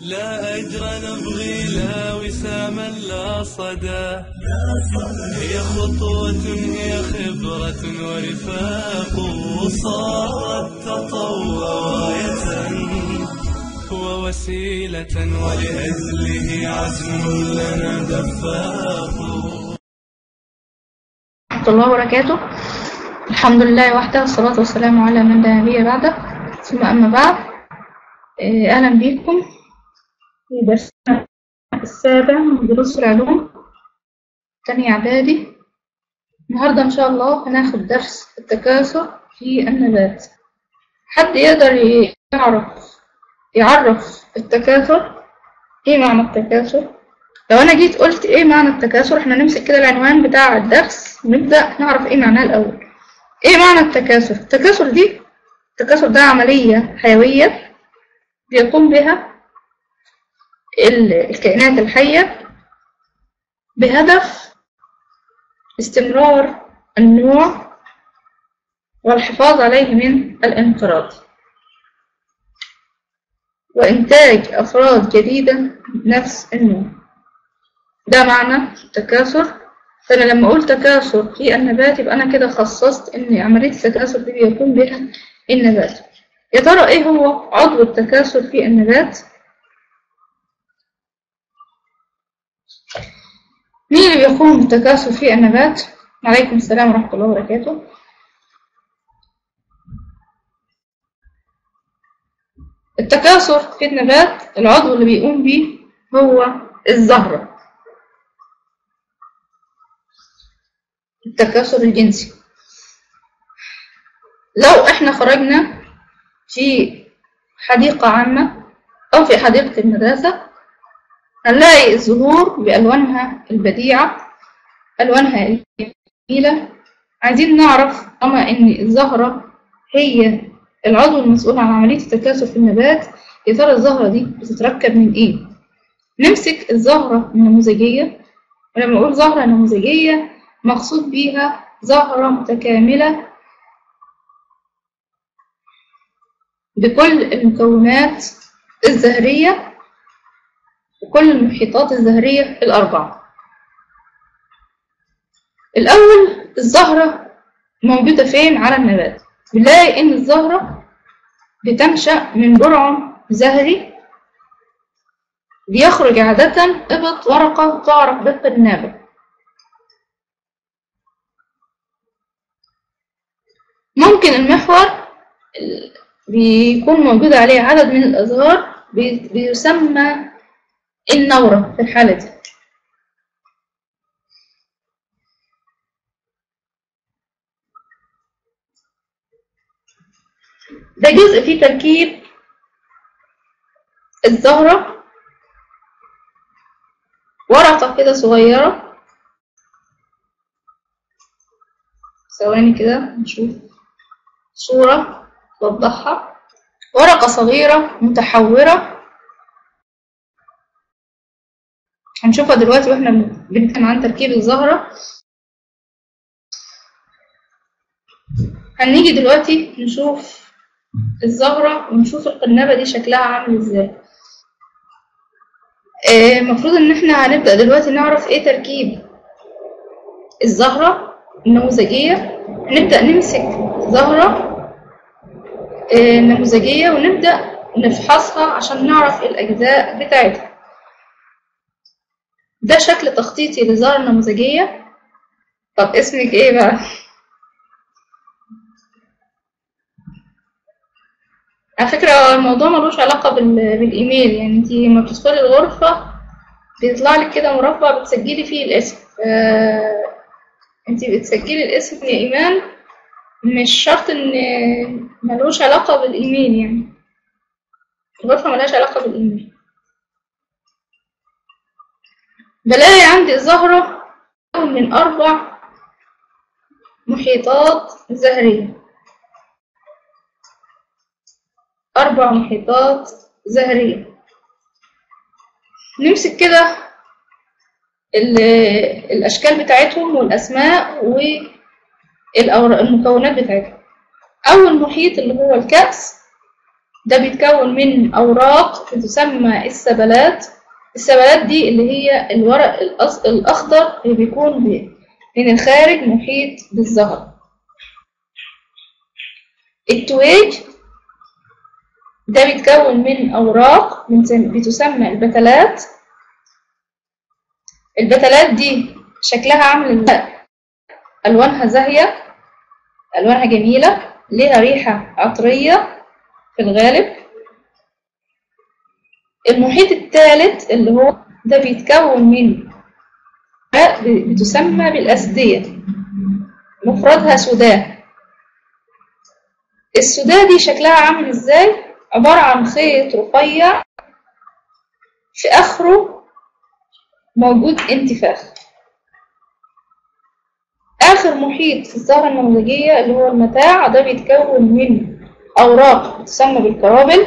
لا أجر نبغي لا وساما لا صدى هي خطوة هي خبرة ورفاق صارت تطوع راية ووسيلة ولأجله عزم لنا دفاق ورحمة الله وبركاته الحمد لله وحده والصلاة والسلام على من لا نبي بعده ثم أما بعد آه، أهلا بكم في درسنا السابع من دروس العلوم تاني إعدادي النهاردة إن شاء الله هناخد درس التكاثر في النبات حد يقدر يعرف يعرف التكاثر إيه معنى التكاثر لو أنا جيت قلت إيه معنى التكاثر إحنا نمسك كده العنوان بتاع الدرس ونبدأ نعرف إيه معناه الأول إيه معنى التكاثر التكاثر دي التكاثر ده عملية حيوية بيقوم بها ال- الكائنات الحية بهدف استمرار النوع والحفاظ عليه من الانقراض وإنتاج أفراد جديدة من نفس النوع ده معنى التكاثر فأنا لما أقول تكاثر في النبات يبقى أنا كده خصصت إن عملية التكاثر دي بيقوم بها النبات يا ترى إيه هو عضو التكاثر في النبات؟ مين اللي بيقوم بالتكاثر في النبات؟ عليكم السلام ورحمة الله وبركاته التكاثر في النبات العضو اللي بيقوم به هو الزهرة التكاثر الجنسي لو احنا خرجنا في حديقة عامة أو في حديقة المدرسة هنلاقي الزهور بألوانها البديعة ألوانها الجميلة عايزين نعرف أما إن الزهرة هي العضو المسؤول عن عملية التكاثر في النبات يا ترى الزهرة دي بتتركب من إيه؟ نمسك الزهرة النموذجية ولما أقول زهرة نموذجية مقصود بيها زهرة متكاملة بكل المكونات الزهرية وكل المحيطات الزهرية الأربعة الأول الزهرة موجودة فين على النبات بنلاقي إن الزهرة بتنشأ من برع زهري بيخرج عادة إبط ورقة تعرف بالقنابة ممكن المحور ال- بيكون موجود عليه عدد من الأزهار بي- بيسمى النورة في الحالة دي ده جزء فيه تركيب الزهرة ورقة كده صغيرة ثواني كده نشوف صورة توضحها ورقة صغيرة متحورة هنشوفها دلوقتي واحنا بنتكلم عن تركيب الزهرة هنيجي دلوقتي نشوف الزهرة ونشوف القنابة دي شكلها عامل ازاي آه، المفروض ان احنا هنبدأ دلوقتي نعرف ايه تركيب الزهرة النموذجية هنبدأ نمسك زهرة آه، نموذجية ونبدأ نفحصها عشان نعرف الأجزاء بتاعتها ده شكل تخطيطي للزهرة النموذجية طب اسمك ايه بقى؟ على فكرة هو الموضوع ملوش علاقة بال... بالإيميل يعني انتي لما بتدخلي الغرفة بيطلع لك كده مربع بتسجلي فيه الاسم ف... انتي بتسجلي الاسم يا إيمان مش شرط ان ملوش علاقة بالإيميل يعني الغرفة ملهاش علاقة بالإيميل بلاقي عندي الزهرة من أربع محيطات زهرية أربع محيطات زهرية نمسك كده ال- الأشكال بتاعتهم والأسماء والمكونات بتاعتهم أول محيط اللي هو الكأس ده بيتكون من أوراق بتسمى السبلات السبلات دي اللي هي الورق الأص- الأخضر اللي بيكون ب- من الخارج محيط بالزهر التويج ده بيتكون من أوراق بنسم- بتسمى البتلات البتلات دي شكلها عامل ازاي ألوانها زاهية ألوانها جميلة ليها ريحة عطرية في الغالب المحيط الثالث اللي هو ده بيتكون من بتسمى بالأسدية مفردها سوداء السوداء دي شكلها عامل ازاي عبارة عن خيط رفيع في آخره موجود انتفاخ آخر محيط في الزهرة النموذجية اللي هو المتاع ده بيتكون من أوراق تسمى بالكرابل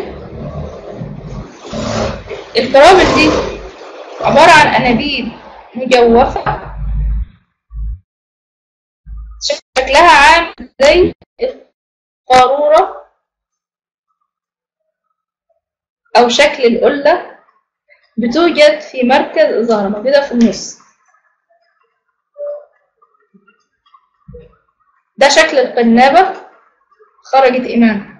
الكرابل دي عبارة عن أنابيب مجوفة شكلها عامل زي القارورة أو شكل القلة بتوجد في مركز الزهرة موجودة في النص ده شكل القنابة خرجت إمام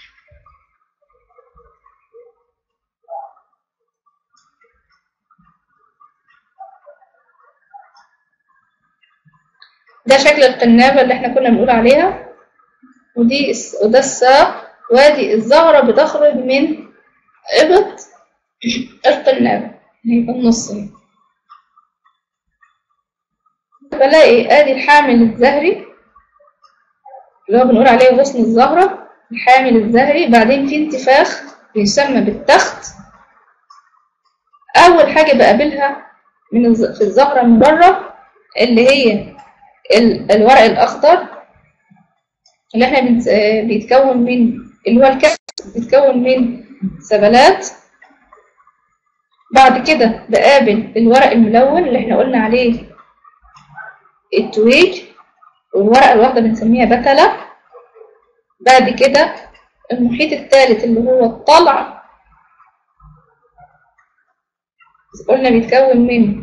ده شكل القنابة اللي احنا كنا بنقول عليها ودي الس- وده الساق وادي الزهرة بتخرج من إبط القنابة هي في النص هي. بلاقي ادي الحامل الزهري اللي هو بنقول عليه غصن الزهرة الحامل الزهري بعدين في انتفاخ بيسمى بالتخت أول حاجة بقابلها من الز- في الزهرة من بره اللي هي ال- الورق الأخضر اللي احنا بنت- آه، بيتكون من اللي هو الكأس بيتكون من سبلات بعد كده بقابل الورق الملون اللي احنا قلنا عليه التويج والورقة الواحدة بنسميها بتلة بعد كده المحيط الثالث اللي هو الطلع قلنا بيتكون من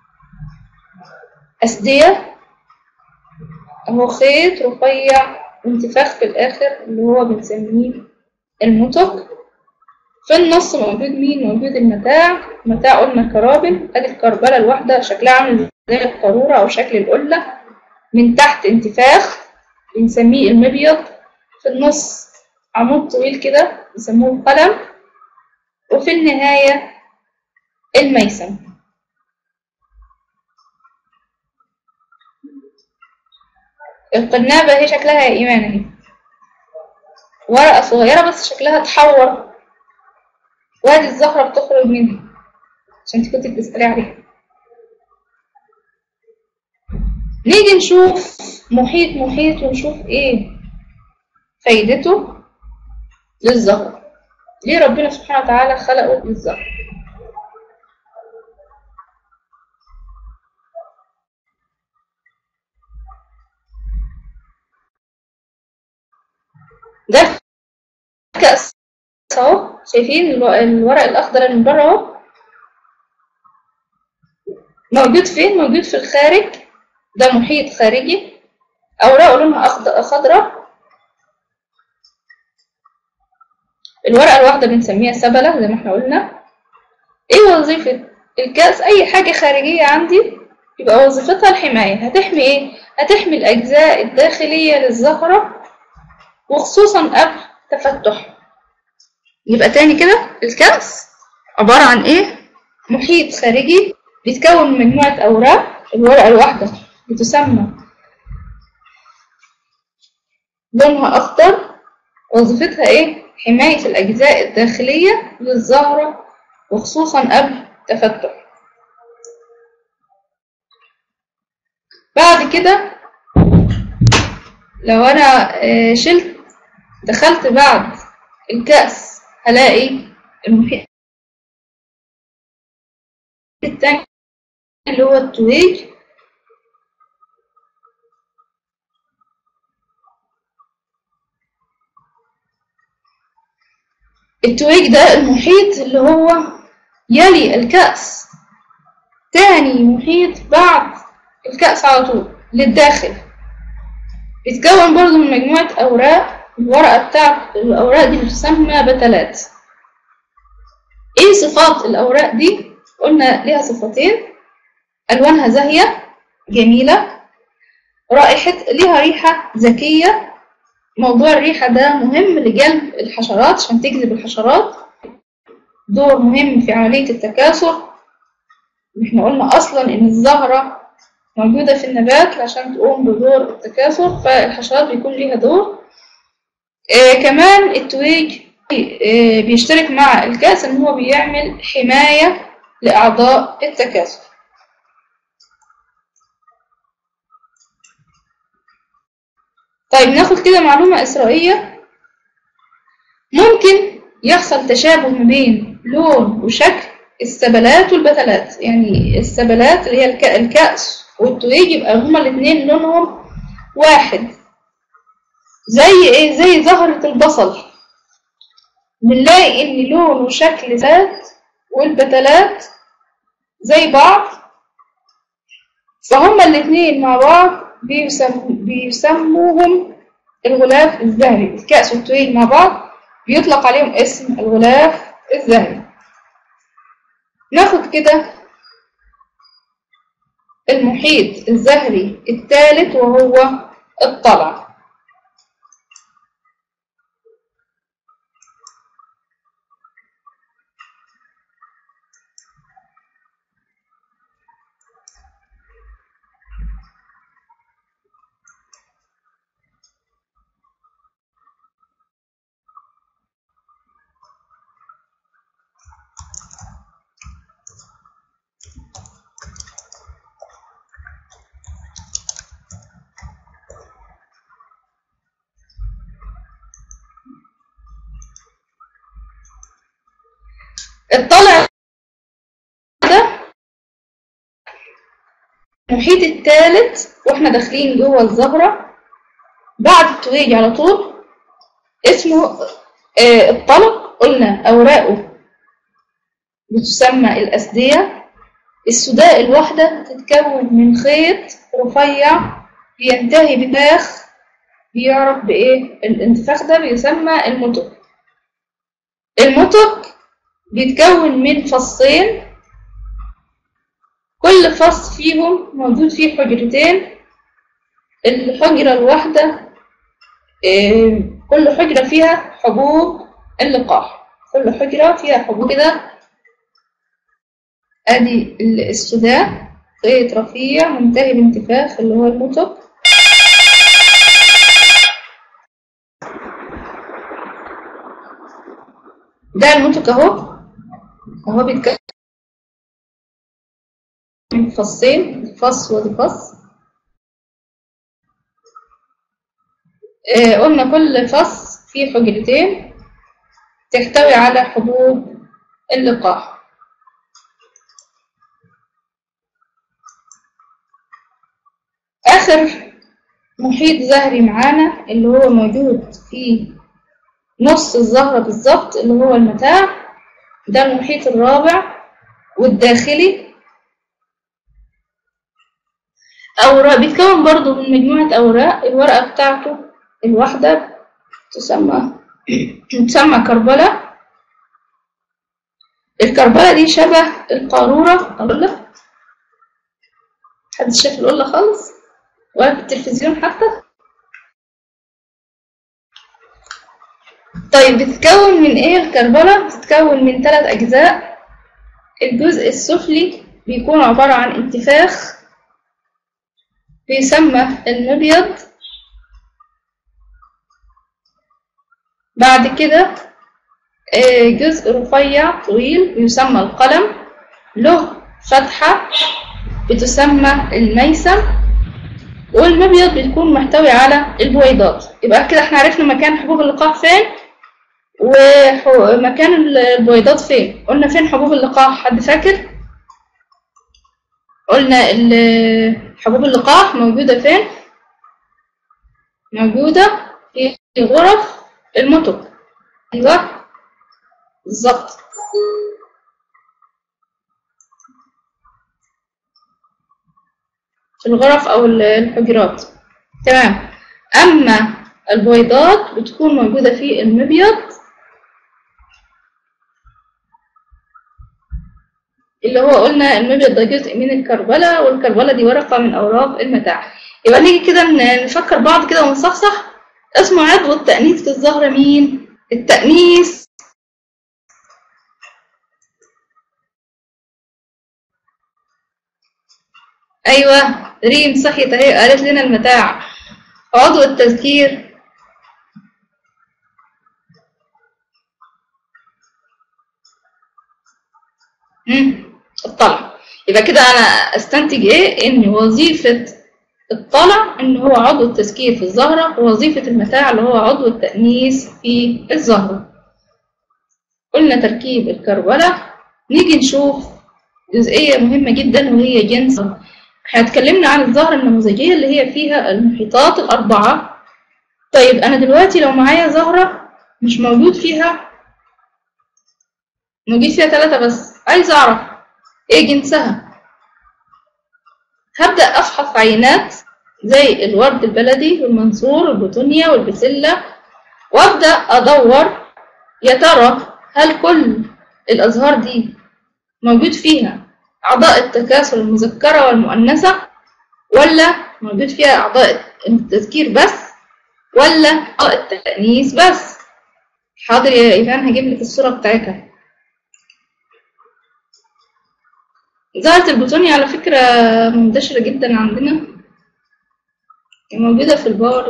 أسدية أهو خيط رفيع وانتفاخ في الآخر اللي هو بنسميه المتق في النص موجود مين موجود المتاع متاع قلنا كرابل ادي الكربلة الواحدة شكلها عامل زي القارورة او شكل القلة من تحت انتفاخ بنسميه المبيض في النص عمود طويل كده بيسموه القلم وفي النهاية الميسم القنابة هي شكلها يا إيمان اهي ورقة صغيرة بس شكلها اتحور وادي الزهرة بتخرج منها عشان انت كنت بتسألي عليها نيجي نشوف محيط محيط ونشوف ايه فايدته للزهرة ليه ربنا سبحانه وتعالى خلقه للزهرة ده كأس اهو شايفين الو- الورق الأخضر اللي من بره اهو موجود فين؟ موجود في الخارج ده محيط خارجي أوراقه لونها أخضر خضراء الورقة الواحدة بنسميها سبلة زي ما احنا قلنا ايه وظيفة الكأس أي حاجة خارجية عندي يبقى وظيفتها الحماية هتحمي ايه؟ هتحمي الأجزاء الداخلية للزهرة وخصوصا قبل تفتح يبقى تاني كده الكأس عبارة عن ايه؟ محيط خارجي بيتكون من مجموعة أوراق الورقة الواحدة بتسمى لونها أخضر وظيفتها ايه؟ حماية الأجزاء الداخلية للزهرة وخصوصا قبل تفتح بعد كده لو أنا آه، شلت دخلت بعد الكأس هلاقي المحيط التاني اللي هو التويج التويج ده المحيط اللي هو يلي الكأس تاني محيط بعد الكأس على طول للداخل بيتكون برضو من مجموعة أوراق الورقة بتاع الأوراق دي بتسمى بتلات ايه صفات الأوراق دي قلنا ليها صفتين ألوانها زاهية جميلة رائحة ليها ريحة ذكية موضوع الريحة ده مهم لجلب الحشرات عشان تجذب الحشرات دور مهم في عملية التكاثر احنا قلنا أصلا إن الزهرة موجودة في النبات عشان تقوم بدور التكاثر فالحشرات بيكون ليها دور آه كمان التويج آه بيشترك مع الكاس إن هو بيعمل حماية لأعضاء التكاثر طيب ناخد كده معلومة إسرائيلية ممكن يحصل تشابه ما بين لون وشكل السبلات والبتلات يعني السبلات اللي هي الكأس والتويج يبقى هما الاتنين لونهم واحد زي ايه زي زهرة البصل بنلاقي ان لون وشكل السبلات والبتلات زي بعض فهما الاتنين مع بعض بيسمو بيسموهم الغلاف الذهبي الكأس والتويج مع بعض بيطلق عليهم اسم الغلاف الذهبي ناخد كده المحيط الزهري الثالث وهو الطلع الطلع ده المحيط الثالث واحنا داخلين جوه الزهرة بعد التويج على طول اسمه آه الطلق قلنا أوراقه بتسمى الأسدية السداء الواحدة تتكون من خيط رفيع بينتهي بفاخ بيعرف بإيه الانتفاخ ده بيسمى المتق المتق بيتكون من فصين كل فص فيهم موجود فيه حجرتين الحجرة الواحدة كل حجرة فيها حبوب اللقاح كل حجرة فيها حبوب كده ادي السداء خيط رفيع منتهي بانتفاخ اللي هو المتق ده المتق اهو اهو بيتكون من فصين فص ودي فص آه قلنا كل فص فيه حجرتين تحتوي على حبوب اللقاح آخر محيط زهري معانا اللي هو موجود في نص الزهرة بالظبط اللي هو المتاع ده المحيط الرابع والداخلي أوراق بيتكون برضو من مجموعة أوراق الورقة بتاعته الواحدة تسمى تسمى كربلة الكربلة دي شبه القارورة القلة حد شاف القلة خالص ولا في التلفزيون حتى طيب بتتكون من ايه الكربلة بتتكون من ثلاث اجزاء الجزء السفلي بيكون عبارة عن انتفاخ بيسمى المبيض بعد كده جزء رفيع طويل يسمى القلم له فتحة بتسمى الميسم والمبيض بتكون محتوي على البويضات يبقى كده احنا عرفنا مكان حبوب اللقاح فين ومكان البويضات فين قلنا فين حبوب اللقاح حد فاكر قلنا حبوب اللقاح موجودة فين موجودة في غرف المتق ايوه بالظبط في الغرف أو ال- الحجرات تمام أما البويضات بتكون موجودة في المبيض اللي هو قلنا المبيض ده جزء من الكربلة والكربلة دي ورقة من أوراق المتاع يبقى نيجي كده ن- نفكر بعض كده ونصحصح اسمه عضو التأنيث في الزهرة مين؟ التأنيث أيوة ريم صحيت أهي قالت لنا المتاع عضو التذكير مم. الطلع يبقى كده أنا أستنتج إيه إن وظيفة الطلع إن هو عضو التذكير في الزهرة ووظيفة المتاع اللي هو عضو التأنيث في الزهرة قلنا تركيب الكربلة نيجي نشوف جزئية مهمة جدا وهي جنس احنا اتكلمنا عن الزهرة النموذجية اللي هي فيها المحيطات الأربعة طيب أنا دلوقتي لو معايا زهرة مش موجود فيها موجود فيها ثلاثة بس عايزة أعرف إيه جنسها هبدأ أفحص عينات زي الورد البلدي والمنصور والبتونيا والبسلة وأبدأ أدور يا ترى هل كل الأزهار دي موجود فيها أعضاء التكاثر المذكرة والمؤنثة ولا موجود فيها أعضاء التذكير بس ولا أعضاء التأنيث بس حاضر يا إيفان هجيب لك الصورة بتاعتها زهرة البطونية على فكرة منتشرة جدا عندنا موجودة في البار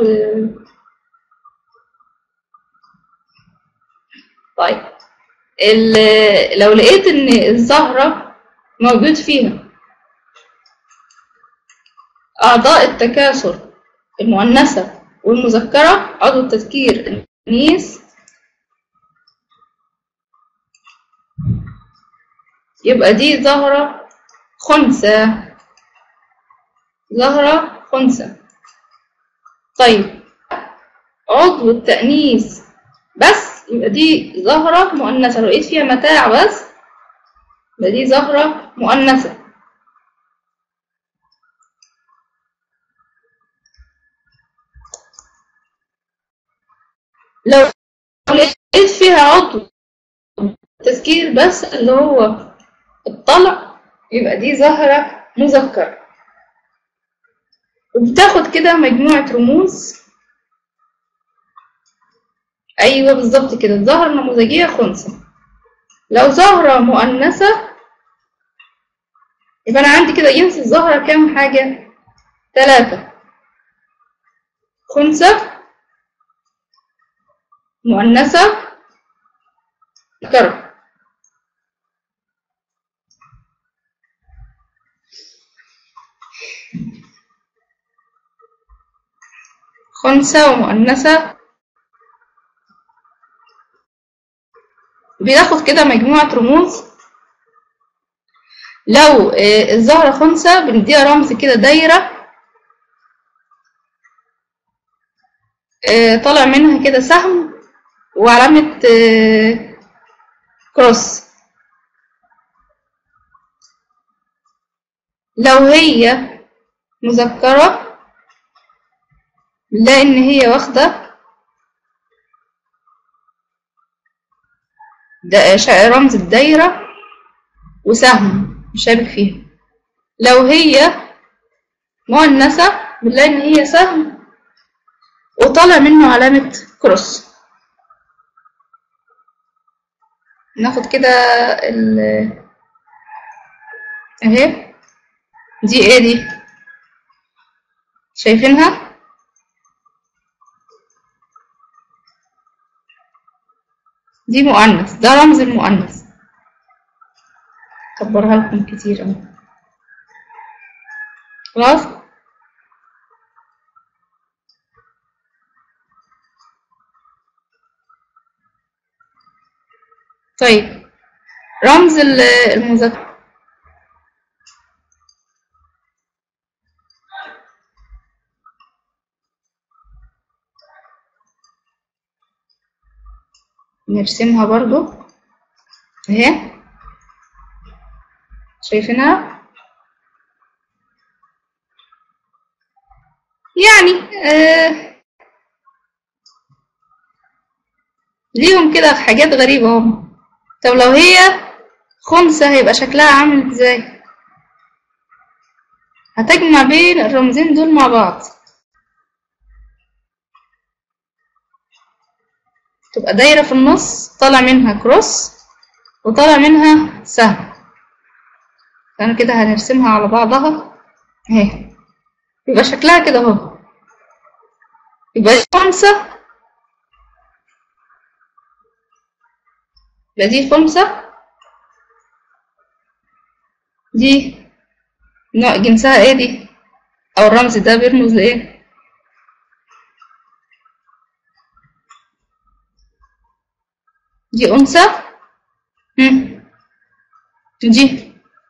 طيب ال- لو لقيت ان الزهرة موجود فيها أعضاء التكاثر المؤنثة والمذكرة عضو التذكير التأنيث يبقى دي زهرة خنثى زهرة خنثى طيب عضو التأنيث بس يبقى دي زهرة مؤنثة لو لقيت فيها متاع بس يبقى دي زهرة مؤنثة لو لقيت فيها عضو تذكير بس اللي هو الطلع يبقى دي زهرة مذكرة وبتاخد كده مجموعة رموز أيوة بالظبط كده الزهرة النموذجية خنثى لو زهرة مؤنثة يبقى أنا عندي كده جنس الزهرة كام حاجة؟ ثلاثة خنثى مؤنثة ذكر خنثى ومؤنثة بناخد كده مجموعة رموز لو آه، الزهرة خنثى بنديها رمز كده دايرة آه، طالع منها كده سهم وعلامة آه، كروس لو هي مذكرة نلاقي إن هي واخدة ده شا- رمز الدايرة وسهم مشابك فيها لو هي مؤنثة بنلاقي إن هي سهم وطالع منه علامة كروس ناخد كده ال اهي دي ايه دي شايفينها دي مؤنث ده رمز المؤنث كبرها لكم كتير اهو خلاص طيب رمز ال- المذكر نرسمها برضو اهي شايفينها يعني آه ليهم كده حاجات غريبة هم طب لو هي خمسة هيبقى شكلها عامل ازاي هتجمع بين الرمزين دول مع بعض تبقى دايرة في النص طالع منها كروس وطالع منها سهم فأنا كده هنرسمها على بعضها اهي يبقى شكلها كده اهو يبقى دي خمسة يبقى دي خمسة دي نوع جنسها ايه دي او الرمز ده بيرمز لايه دي انثى هم. دي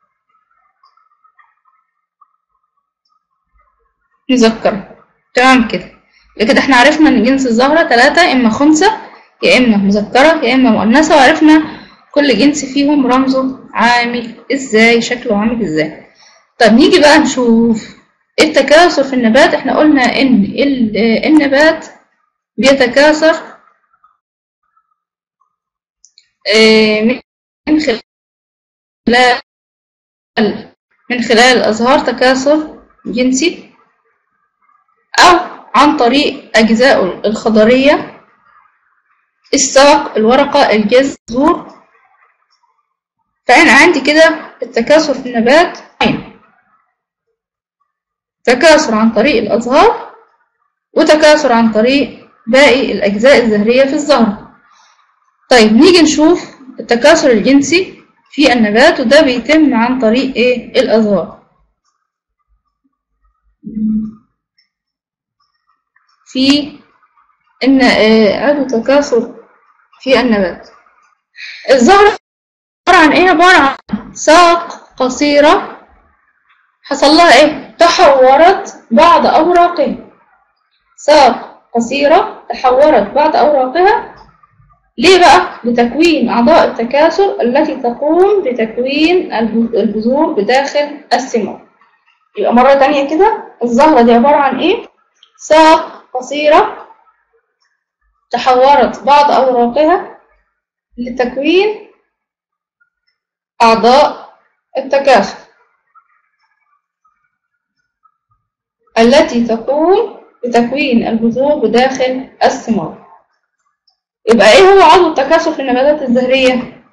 مذكرة تمام كده يبقى كده احنا عرفنا ان جنس الزهرة تلاتة اما خنثى يا اما مذكرة يا اما مؤنثة وعرفنا كل جنس فيهم رمزه عامل ازاي شكله عامل ازاي طب نيجي بقى نشوف التكاثر في النبات احنا قلنا ان ال- النبات بيتكاثر آه، من خلال من خلال الأزهار تكاثر جنسي أو عن طريق أجزائه الخضرية الساق الورقة الجذور فأنا عندي كده التكاثر في النبات نوعين تكاثر عن طريق الأزهار وتكاثر عن طريق باقي الأجزاء الزهرية في الزهر طيب نيجي نشوف التكاثر الجنسي في النبات وده بيتم عن طريق ايه الأزهار في ان آه، عدو تكاثر في النبات الزهرة عبارة عن ايه عبارة عن ساق قصيرة حصل لها ايه تحورت بعض أوراقها ساق قصيرة تحورت بعض أوراقها ليه بقى؟ لتكوين أعضاء التكاثر التي تقوم بتكوين الب- البذور بداخل الثمار يبقى مرة تانية كده الزهرة دي عبارة عن ايه؟ ساق قصيرة تحورت بعض أوراقها لتكوين أعضاء التكاثر التي تقوم بتكوين البذور بداخل الثمار يبقى ايه هو عضو التكاثر في النباتات الزهرية؟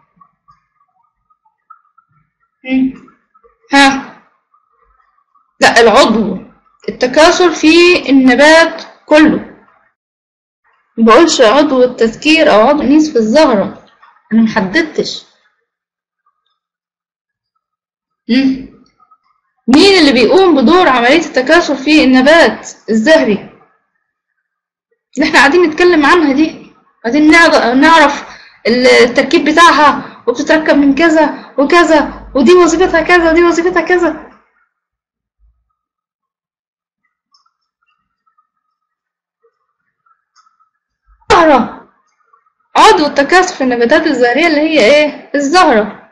مم. ها لا العضو التكاثر في النبات كله مبقولش عضو التذكير او عضو النيس في الزهرة انا محددتش مم. مين اللي بيقوم بدور عملية التكاثر في النبات الزهري اللي احنا قاعدين نتكلم عنها دي عايزين نعر- نعرف التركيب بتاعها وبتتركب من كذا وكذا ودي وظيفتها كذا ودي وظيفتها كذا زهرة عضو التكاثر في النباتات الزهرية اللي هي ايه الزهرة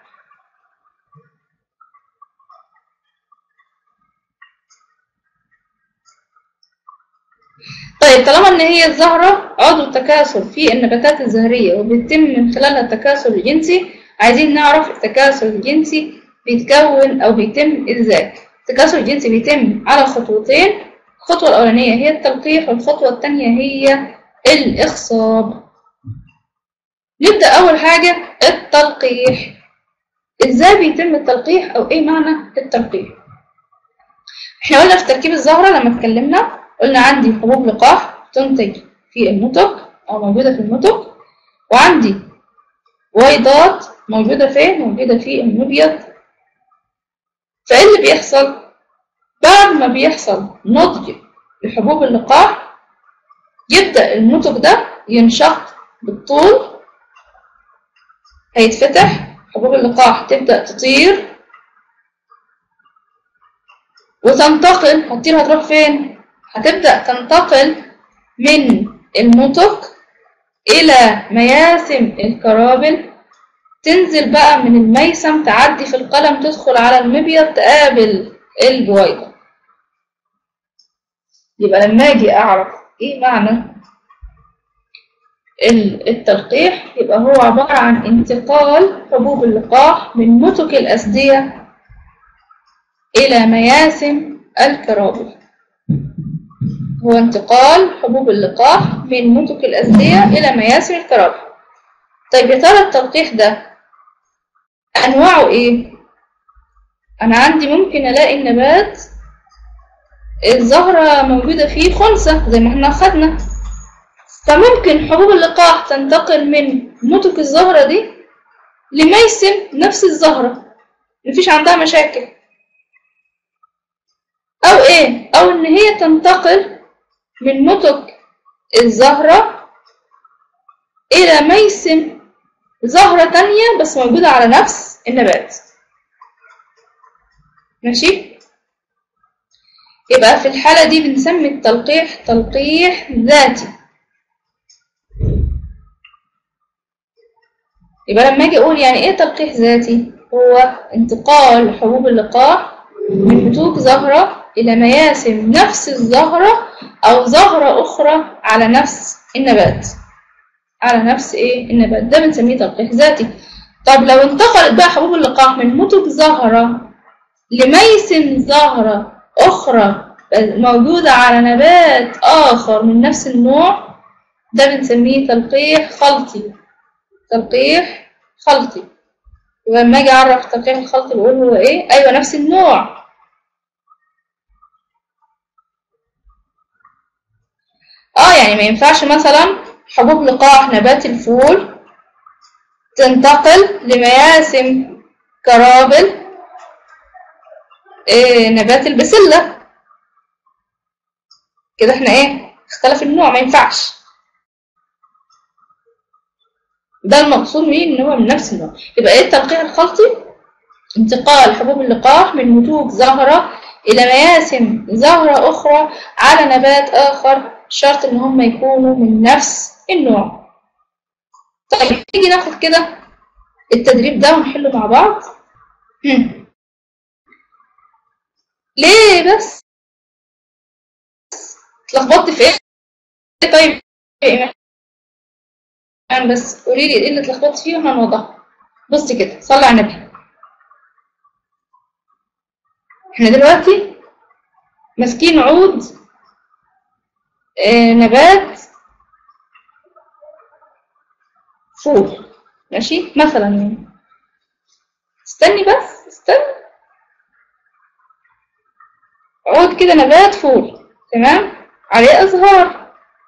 طيب طالما ان هي الزهرة عضو التكاثر في النباتات الزهرية وبيتم من خلالها التكاثر الجنسي عايزين نعرف التكاثر الجنسي بيتكون او بيتم ازاي التكاثر الجنسي بيتم على خطوتين الخطوة الأولانية هي التلقيح والخطوة الثانية هي الإخصاب نبدأ أول حاجة التلقيح إزاي بيتم التلقيح أو إيه معنى التلقيح إحنا قلنا في تركيب الزهرة لما اتكلمنا قلنا عندي حبوب لقاح تنتج في النتج أو موجودة في النتج وعندي ويضات موجودة فين؟ موجودة في المبيض فإيه اللي بيحصل؟ بعد ما بيحصل نضج لحبوب اللقاح يبدأ النتج ده ينشق بالطول هيتفتح حبوب اللقاح تبدأ تطير وتنتقل هتطير هتروح فين؟ هتبدأ تنتقل من النتج إلى مياسم الكرابل تنزل بقى من الميسم تعدي في القلم تدخل على المبيض تقابل البويضة يبقى لما اجي اعرف ايه معنى التلقيح يبقى هو عبارة عن انتقال حبوب اللقاح من نتك الأسدية إلى مياسم الكرابل هو انتقال حبوب اللقاح من نتك الأسدية إلى مياسم الكرابل طيب يا ترى التلقيح ده أنواعه إيه؟ أنا عندي ممكن ألاقي النبات الزهرة موجودة فيه خنثى زي ما احنا خدنا فممكن حبوب اللقاح تنتقل من نتك الزهرة دي لميسم نفس الزهرة مفيش عندها مشاكل أو إيه؟ أو إن هي تنتقل من نتك الزهرة إلى ميسم زهرة تانية بس موجودة على نفس النبات ماشي؟ يبقى في الحالة دي بنسمي التلقيح تلقيح ذاتي يبقى لما اجي اقول يعني ايه تلقيح ذاتي هو انتقال حبوب اللقاح من نتوج زهرة إلى مياسم نفس الزهرة أو زهرة أخرى على نفس النبات على نفس إيه النبات ده بنسميه تلقيح ذاتي طب لو انتقلت بقى حبوب اللقاح من نتوج زهرة لميسم زهرة أخرى موجودة على نبات آخر من نفس النوع ده بنسميه تلقيح خلطي تلقيح خلطي ولما اجي اعرف التلقيح الخلطي بقول هو ايه ايوه نفس النوع اه يعني ما ينفعش مثلا حبوب لقاح نبات الفول تنتقل لمياسم كرابل إيه نبات البسلة كده احنا ايه اختلف النوع ما ينفعش ده المقصود بيه ان هو من نفس النوع يبقى ايه التلقيح الخلطي انتقال حبوب اللقاح من نتوج زهرة الى مياسم زهرة اخرى على نبات اخر شرط ان هم يكونوا من نفس النوع طيب نيجي ناخد كده التدريب ده ونحله مع بعض هم. ليه بس اتلخبطت في ايه طيب ايه يعني بس قولي لي ايه اللي اتلخبطت فيه وهنوضحه بصي كده صلي على النبي احنا دلوقتي ماسكين عود آه نبات فول ماشي مثلا يعني استني بس استني عود كده نبات فول تمام عليه ازهار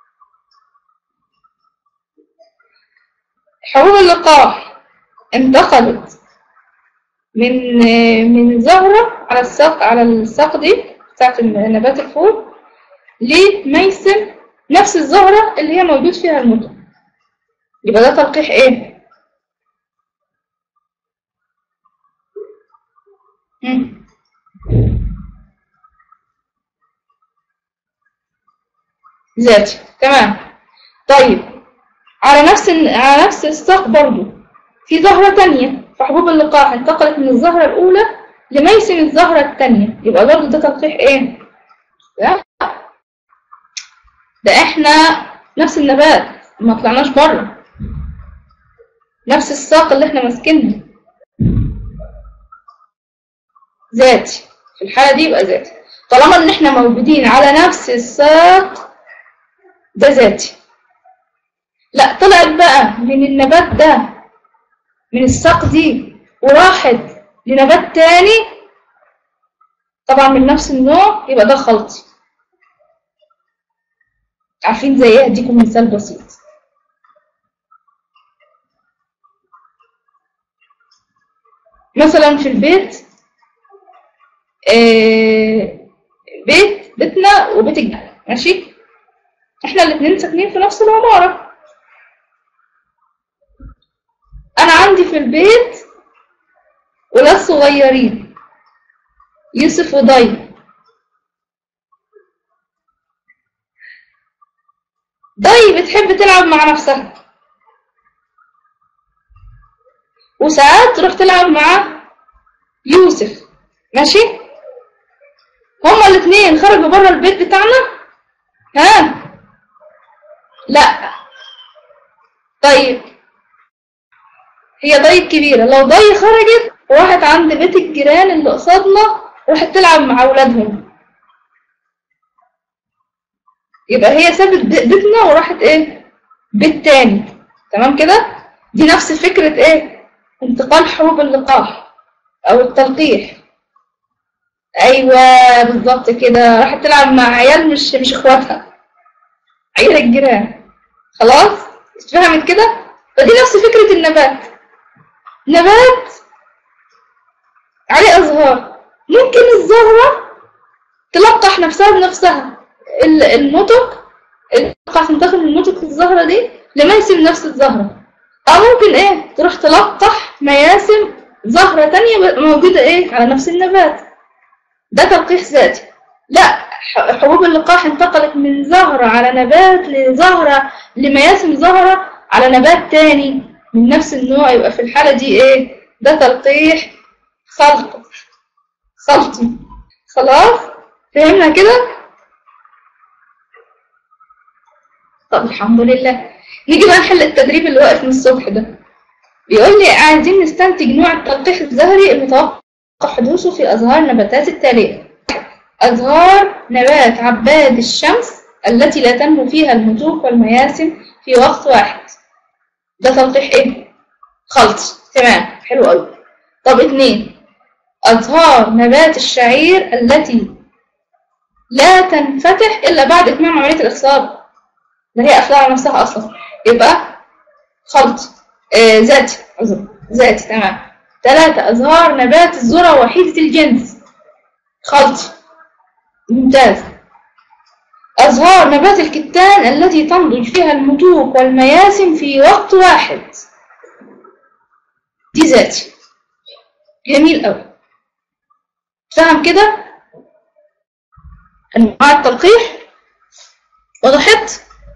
حبوب اللقاح انتقلت من من زهرة على الساق على الساق دي بتاعت نبات الفول لميسم نفس الزهرة اللي هي موجود فيها المدن يبقى ده تلقيح ايه؟ مم. ذاتي تمام طيب على نفس على نفس الساق برضو في زهرة تانية فحبوب اللقاح انتقلت من الزهرة الأولى لميسم الزهرة التانية يبقى برضو ده تلقيح ايه؟ لا ده احنا نفس النبات ما طلعناش بره نفس الساق اللي احنا ماسكينها ذاتي في الحالة دي يبقى ذاتي طالما ان احنا موجودين على نفس الساق ده ذاتي لا طلعت بقى من النبات ده من الساق دي وراحت لنبات تاني طبعا من نفس النوع يبقى ده خلطي عارفين زي ايه اديكم مثال بسيط مثلا في البيت آه بيت بيتنا وبيت الجنة ماشي احنا الاتنين ساكنين في نفس العمارة انا عندي في البيت ولاد صغيرين يوسف وضي ضي بتحب تلعب مع نفسها وساعات تروح تلعب مع يوسف ماشي هما الاثنين خرجوا بره البيت بتاعنا ها لا طيب هي ضي كبيرة لو ضي خرجت وراحت عند بيت الجيران اللي قصادنا راحت تلعب مع أولادهم يبقى هي سابت بي- بيتنا وراحت ايه بيت تاني تمام كده دي نفس فكرة ايه انتقال حبوب اللقاح او التلقيح ايوه بالظبط كده راحت تلعب مع عيال مش مش اخواتها عيال الجيران خلاص اتفهمت كده فدي نفس فكرة النبات نبات عليه أزهار ممكن الزهرة تلقح نفسها بنفسها ال- النطق تلقح تنتقل من نطق الزهرة دي لميسم نفس الزهرة أو ممكن إيه تروح تلقح مياسم زهرة تانية ب- موجودة إيه على نفس النبات ده تلقيح ذاتي لا ح- حبوب اللقاح انتقلت من زهرة على نبات لزهرة لمياسم زهرة على نبات تاني من نفس النوع يبقى في الحالة دي ايه ده تلقيح خلط خلطي خلاص فهمنا كده طب الحمد لله نيجي بقى نحل التدريب اللي واقف من الصبح ده بيقول لي عايزين نستنتج نوع التلقيح الزهري المتوقع حدوثه في أزهار النباتات التالية أزهار نبات عباد الشمس التي لا تنمو فيها المتوك والمياسم في وقت واحد ده تلقيح ايه؟ خلط تمام حلو قوي طب اتنين أزهار نبات الشعير التي لا تنفتح إلا بعد إتمام عملية الإخصاب ده هي قافلة على نفسها أصلا يبقى خلط آه ذاتي عذر ذاتي تمام ثلاثة أزهار نبات الذرة وحيدة الجنس خلط ممتاز أزهار نبات الكتان التي تنضج فيها المتوك والمياسم في وقت واحد دي ذاتي جميل أوي فهم كده أنواع التلقيح وضحت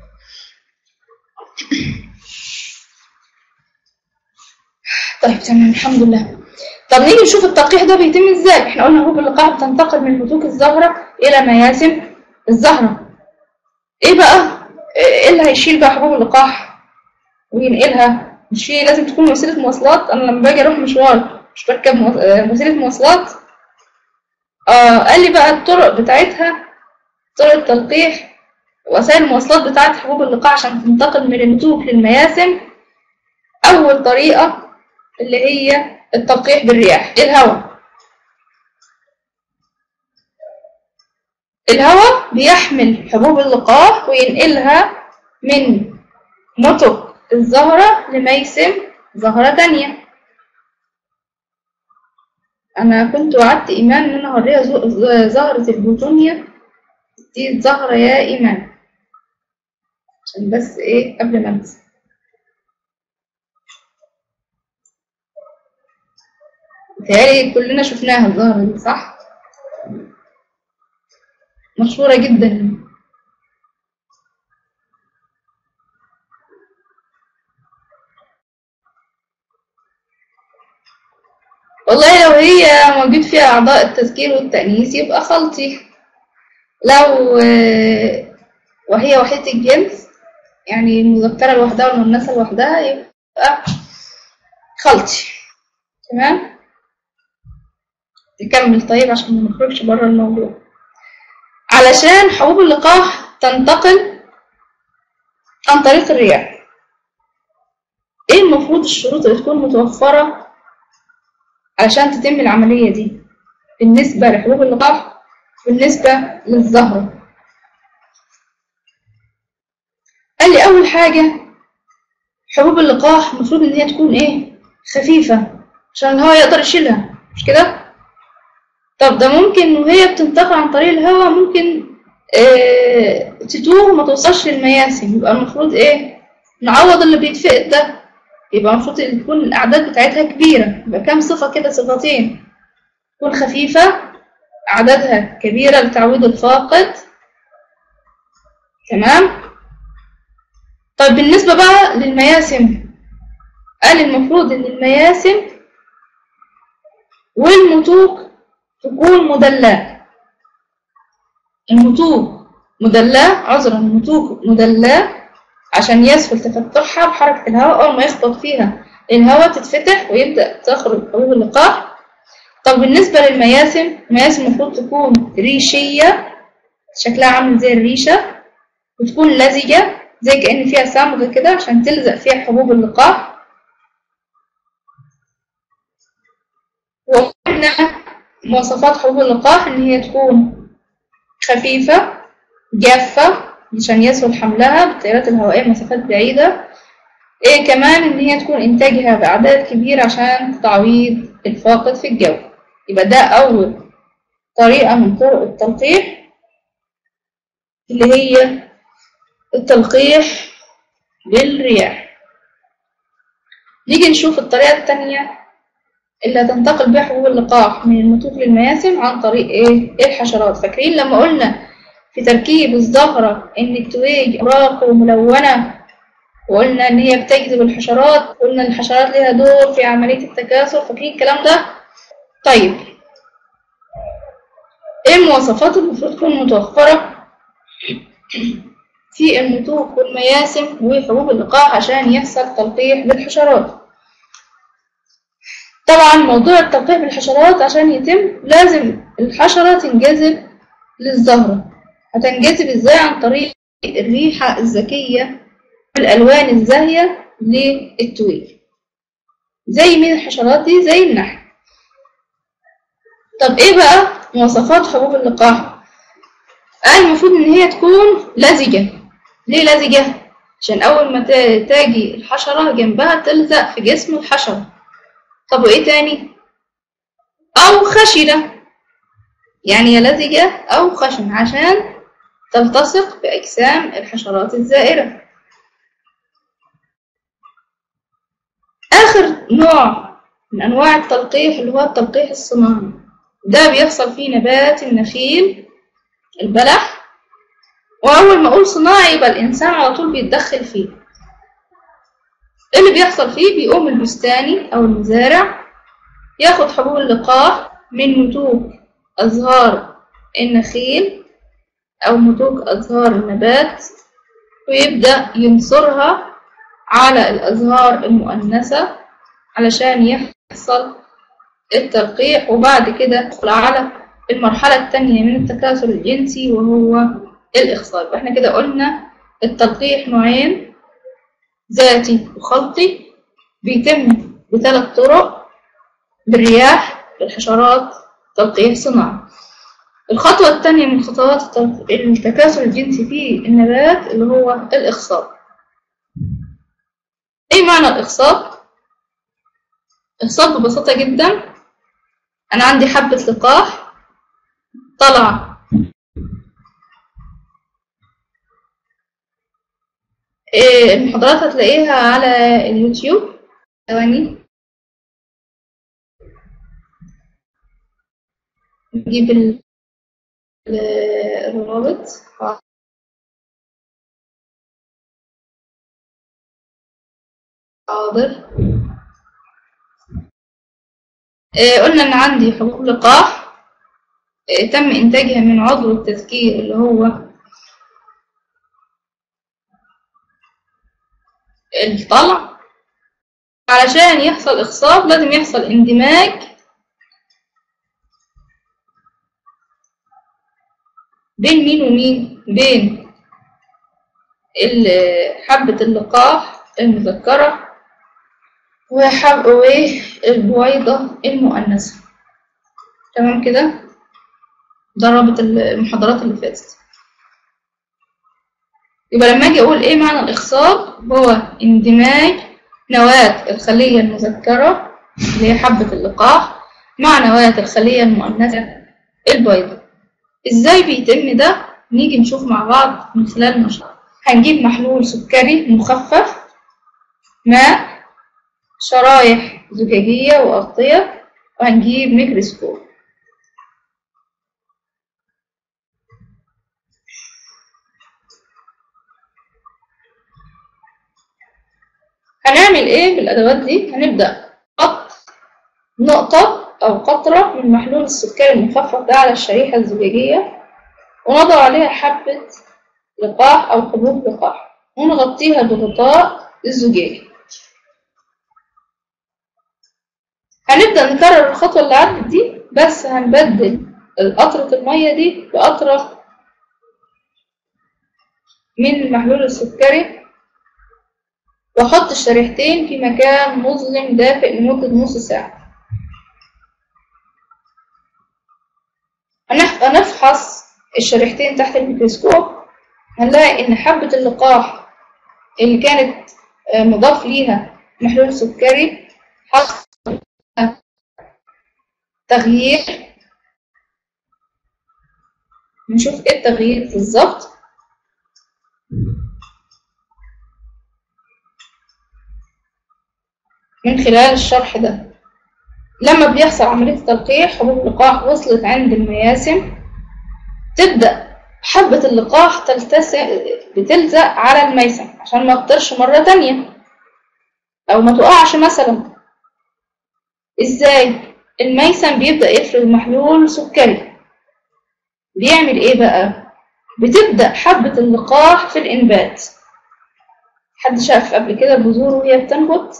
طيب تمام الحمد لله طب نيجي نشوف التلقيح ده بيتم ازاي احنا قلنا حبوب اللقاح بتنتقل من متوك الزهرة الى مياسم الزهرة ايه بقى ايه اللي هيشيل بقى حبوب اللقاح وينقلها مش هي لازم تكون وسيلة مواصلات انا لما باجي اروح مشوار مش بركب مو- آه، وسيلة مواصلات اه قال لي بقى الطرق بتاعتها طرق التلقيح وسائل المواصلات بتاعت حبوب اللقاح عشان تنتقل من المتوك للمياسم أول طريقة اللي هي التلقيح بالرياح الهواء الهواء بيحمل حبوب اللقاح وينقلها من نطق الزهرة لميسم زهرة تانية أنا كنت وعدت إيمان إن أنا هوريها زو- ز- زهرة البوتونيا دي الزهرة يا إيمان عشان بس إيه قبل ما أنسى بتهيألي كلنا شفناها الزهرة دي صح؟ مشهورة جدا والله لو هي موجود فيها أعضاء التذكير والتأنيث يبقى خلطي لو آه، وهي وحيدة الجنس يعني المذكرة لوحدها والمؤنثة لوحدها يبقى خلطي تمام نكمل طيب عشان ما نخرجش بره الموضوع علشان حبوب اللقاح تنتقل عن طريق الرياح ايه المفروض الشروط اللي تكون متوفرة علشان تتم العملية دي بالنسبة لحبوب اللقاح بالنسبة للزهرة قال لي أول حاجة حبوب اللقاح المفروض إن هي تكون إيه خفيفة عشان الهواء يقدر يشيلها مش كده طب ده ممكن وهي بتنتقل عن طريق الهواء ممكن آه تتوه وما توصلش للمياسم يبقى المفروض ايه نعوض اللي بيتفقد ده يبقى المفروض إن تكون الأعداد بتاعتها كبيرة يبقى كام صفة كده صفتين تكون خفيفة عددها كبيرة لتعويض الفاقد تمام طيب بالنسبة بقى للمياسم قال المفروض إن المياسم والمتوك تكون مدلاة المتوك مدلاة عذرا المتوك مدلاة عشان يسهل تفتحها بحركة الهواء أول ما يخبط فيها الهواء تتفتح ويبدأ تخرج حبوب اللقاح طب بالنسبة للمياسم المياسم المفروض تكون ريشية شكلها عامل زي الريشة وتكون لزجة زي كأن فيها صمغ كده عشان تلزق فيها حبوب اللقاح وقلنا مواصفات حبوب اللقاح إن هي تكون خفيفة جافة عشان يسهل حملها بالتيارات الهوائية مسافات بعيدة إيه كمان إن هي تكون إنتاجها بأعداد كبيرة عشان تعويض الفاقد في الجو يبقى ده أول طريقة من طرق التلقيح اللي هي التلقيح بالرياح نيجي نشوف الطريقة التانية اللي هتنتقل بيها حبوب اللقاح من المتوك للمياسم عن طريق ايه الحشرات فاكرين لما قلنا في تركيب الزهرة ان التويج اوراق وملونة وقلنا ان هي بتجذب الحشرات قلنا الحشرات ليها دور في عملية التكاثر فاكرين الكلام ده طيب ايه المواصفات المفروض تكون متوفرة في المتوك والمياسم وحبوب اللقاح عشان يحصل تلقيح بالحشرات طبعا موضوع التلقيح بالحشرات عشان يتم لازم الحشرة تنجذب للزهرة هتنجذب ازاي عن طريق الريحة الذكية والألوان الزاهية للتويج زي مين الحشرات دي زي النحل طب ايه بقى مواصفات حبوب اللقاح قال المفروض ان هي تكون لزجة ليه لزجة عشان اول ما تاجي الحشرة جنبها تلزق في جسم الحشرة طب وايه تاني او خشنة يعني يا لزجة او خشنة عشان تلتصق بأجسام الحشرات الزائرة آخر نوع من أنواع التلقيح اللي هو التلقيح الصناعي ده بيحصل فيه نبات النخيل البلح وأول ما أقول صناعي يبقى الإنسان على طول بيتدخل فيه اللي بيحصل فيه بيقوم البستاني أو المزارع ياخد حبوب اللقاح من متوك أزهار النخيل أو متوك أزهار النبات ويبدأ ينصرها على الأزهار المؤنثة علشان يحصل التلقيح وبعد كده يدخل على المرحلة التانية من التكاثر الجنسي وهو الإخصاب احنا كده قلنا التلقيح نوعين ذاتي وخلطي بيتم بثلاث طرق بالرياح بالحشرات تلقيح صناعي الخطوة الثانية من خطوات التكاثر الجنسي في النبات اللي هو الإخصاب إيه معنى الإخصاب؟ إخصاب ببساطة جدا أنا عندي حبة لقاح طلع إيه المحاضرات هتلاقيها على اليوتيوب ثواني نجيب الروابط حاضر إيه قلنا ان عندي حبوب لقاح إيه تم انتاجها من عضو التذكير اللي هو الطلع علشان يحصل اخصاب لازم يحصل اندماج بين مين ومين بين حبة اللقاح المذكرة وحب والبويضة المؤنثة تمام كده ده رابط المحاضرات اللي فاتت يبقى لما اجي اقول ايه معنى الاخصاب هو اندماج نواة الخلية المذكرة اللي هي حبة اللقاح مع نواة الخلية المؤنثة البيضاء ازاي بيتم ده نيجي نشوف مع بعض من خلال النشاط هنجيب محلول سكري مخفف ماء شرايح زجاجية وأغطية وهنجيب ميكروسكوب هنعمل ايه بالادوات دي هنبدا قط نقطه او قطره من محلول السكري المخفف ده على الشريحه الزجاجيه ونضع عليها حبه لقاح او حبوب لقاح ونغطيها بغطاء الزجاجي هنبدأ نكرر الخطوة اللي عدت دي بس هنبدل قطرة المية دي بقطرة من المحلول السكري وأحط الشريحتين في مكان مظلم دافئ لمدة نص ساعة هنفحص الشريحتين تحت الميكروسكوب هنلاقي إن حبة اللقاح اللي كانت مضاف ليها محلول سكري حصل تغيير نشوف ايه التغيير بالظبط من خلال الشرح ده لما بيحصل عملية تلقيح حبوب اللقاح وصلت عند المياسم تبدأ حبة اللقاح تلتسع بتلزق على الميسم عشان ما تطرش مرة تانية أو ما تقعش مثلا ازاي الميسم بيبدأ يفرز محلول سكري بيعمل ايه بقى بتبدأ حبة اللقاح في الإنبات حد شاف قبل كده البذور وهي بتنبت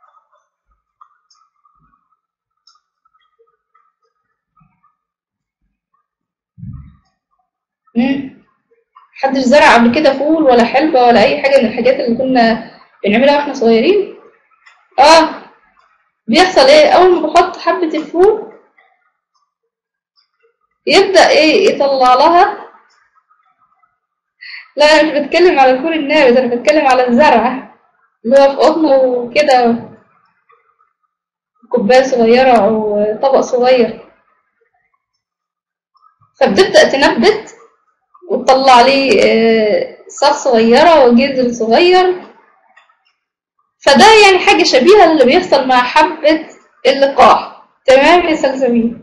مم. حدش زرع قبل كده فول ولا حلبة ولا أي حاجة من الحاجات اللي كنا بنعملها واحنا صغيرين اه بيحصل ايه اول ما بحط حبة الفول يبدأ ايه يطلع لها لا انا مش بتكلم على الفول النابت انا بتكلم على الزرع اللي هو في قطن وكده كوباية صغيرة او طبق صغير فبتبدأ تنبت وتطلع لي ساق صغيرة وجذر صغير فده يعني حاجة شبيهة للي بيحصل مع حبة اللقاح تمام يا سلسبيل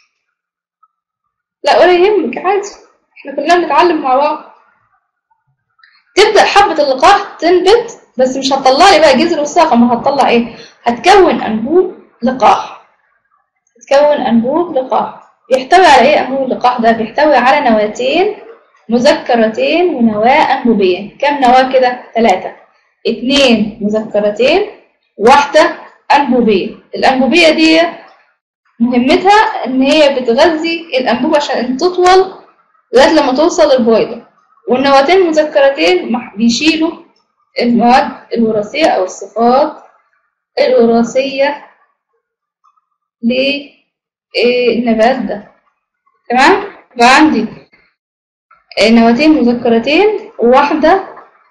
لا ولا يهمك عادي احنا كلنا بنتعلم مع بعض تبدأ حبة اللقاح تنبت بس مش هتطلع لي بقى جذر والساقة ما هتطلع ايه هتكون أنبوب لقاح هتكون أنبوب لقاح بيحتوي على ايه أنبوب اللقاح ده بيحتوي على نواتين مذكرتين ونواة أنبوبية كم نواة كده ثلاثة اتنين مذكرتين واحدة أنبوبية الأنبوبية دي مهمتها إن هي بتغذي الأنبوبة عشان تطول لغاية لما توصل للبويضة والنواتين المذكرتين بيشيلوا المواد الوراثية أو الصفات الوراثية للنبات ده تمام؟ يبقى عندي نواتين مذكرتين وواحدة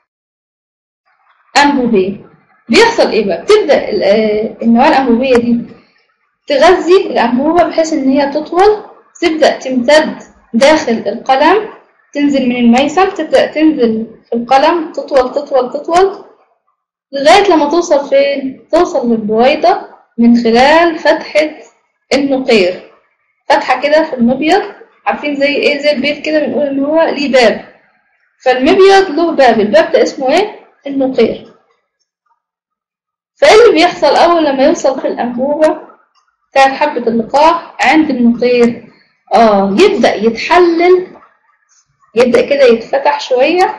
أنبوبية بيحصل إيه بقى؟ بتبدأ النواة الأنبوبية دي تغذي الأنبوبة بحيث إن هي تطول تبدأ تمتد داخل القلم تنزل من الميسم تبدأ تنزل في القلم تطول تطول تطول لغاية لما توصل فين؟ توصل للبويضة من خلال فتحة النقير فتحة كده في المبيض عارفين زي ايه زي البيت كده بنقول ان هو ليه باب فالمبيض له باب الباب ده اسمه ايه؟ النقير فايه اللي بيحصل اول لما يوصل في الانبوبة بتاعت حبة اللقاح عند النقير اه يبدأ يتحلل يبدأ كده يتفتح شوية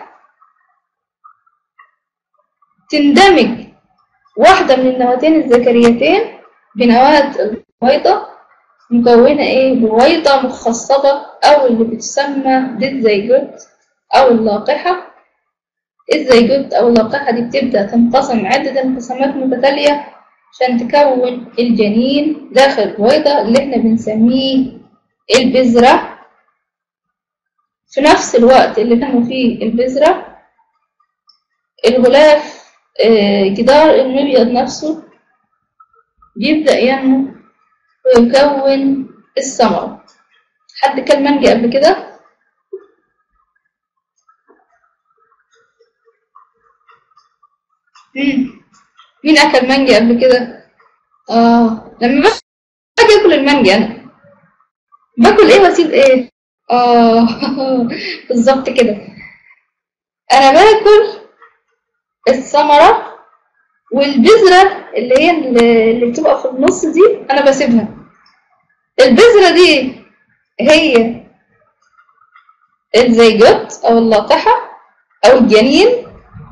تندمج واحدة من النواتين الذكريتين بنواة البويضة مكونة ايه بويضة مخصبة او اللي بتسمى ديزايجوت او اللاقحة الزيجوت او اللقاحة دي بتبدأ تنقسم عدة انقسامات متتالية عشان تكون الجنين داخل البويضة اللي احنا بنسميه البذرة في نفس الوقت اللي كانوا فيه البذرة الغلاف جدار المبيض نفسه بيبدأ ينمو ويكون الثمرة حد كل مانجا قبل كده؟ مم. مين أكل مانجا قبل كده؟ آه لما باجي أكل المانجا أنا باكل إيه وأسيب إيه؟ آه بالظبط كده أنا باكل الثمرة والبذرة اللي هي اللي اللي بتبقى في النص دي أنا بسيبها البذرة دي هي الزيجوت أو اللاقحة أو الجنين